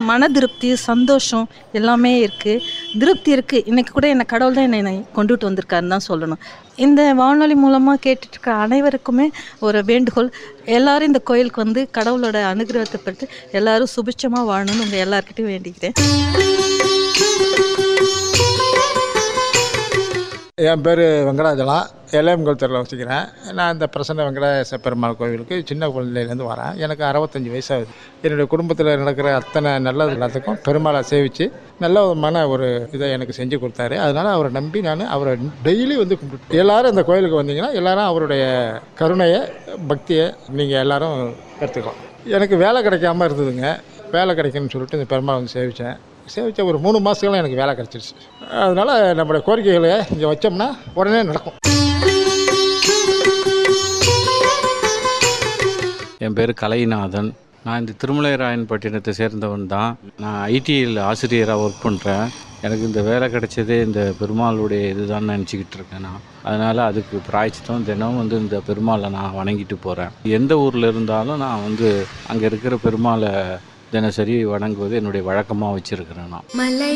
மன திருப்தி சந்தோஷம் எல்லாமே இருக்குது திருப்தி இருக்குது இன்னைக்கு கூட என்னை கடவுள் தான் என்னை கொண்டுட்டு வந்திருக்காருன்னு தான் சொல்லணும் இந்த வானொலி மூலமாக கேட்டுட்டு இருக்க அனைவருக்குமே ஒரு வேண்டுகோள் எல்லாரும் இந்த கோயிலுக்கு வந்து கடவுளோட அனுகிரகத்தை பெற்று எல்லாரும் சுபிட்சமாக வாழணும்னு உங்கள் எல்லாருக்கிட்டையும் வேண்டிக்கிறேன் என் பேர் வெங்கடாஜலம் எல்லையம்கோல் தெருவில் வச்சுக்கிறேன் நான் இந்த பிரசன்ன வெங்கடேச பெருமாள் கோவிலுக்கு சின்ன குழந்தையிலேருந்து வரேன் எனக்கு அறுபத்தஞ்சி வயசாகுது என்னுடைய குடும்பத்தில் நடக்கிற அத்தனை நல்லது எல்லாத்துக்கும் பெருமாளை சேவித்து நல்ல விதமான ஒரு இதை எனக்கு செஞ்சு கொடுத்தாரு அதனால் அவரை நம்பி நான் அவரை டெய்லி வந்து கும்பிட்டு எல்லாரும் இந்த கோயிலுக்கு வந்தீங்கன்னா எல்லாரும் அவருடைய கருணையை பக்தியை நீங்கள் எல்லாரும் எடுத்துக்கலாம் எனக்கு வேலை கிடைக்காம இருந்ததுங்க வேலை கிடைக்குன்னு சொல்லிட்டு இந்த பெருமாளை வந்து சேவித்தேன் சேவித்த ஒரு மூணு மாதத்துக்குள்ள எனக்கு வேலை கிடச்சிருச்சு அதனால் நம்மளுடைய கோரிக்கைகளை இங்கே வச்சோம்னா உடனே நடக்கும் என் பேர் கலைநாதன் நான் இந்த திருமலைராயன்பட்டினத்தை சேர்ந்தவன் தான் நான் ஐடியில் ஆசிரியராக ஒர்க் பண்ணுறேன் எனக்கு இந்த வேலை கிடைச்சதே இந்த பெருமாளுடைய இதுதான் நினச்சிக்கிட்டு இருக்கேன் நான் அதனால் அதுக்கு பிராய்ச்சித்தம் தினம் வந்து இந்த பெருமாளை நான் வணங்கிட்டு போகிறேன் எந்த ஊரில் இருந்தாலும் நான் வந்து அங்கே இருக்கிற பெருமாளை தினசரி வணங்குவது என்னுடைய வழக்கமாக வச்சுருக்கிறேன் நான் மலை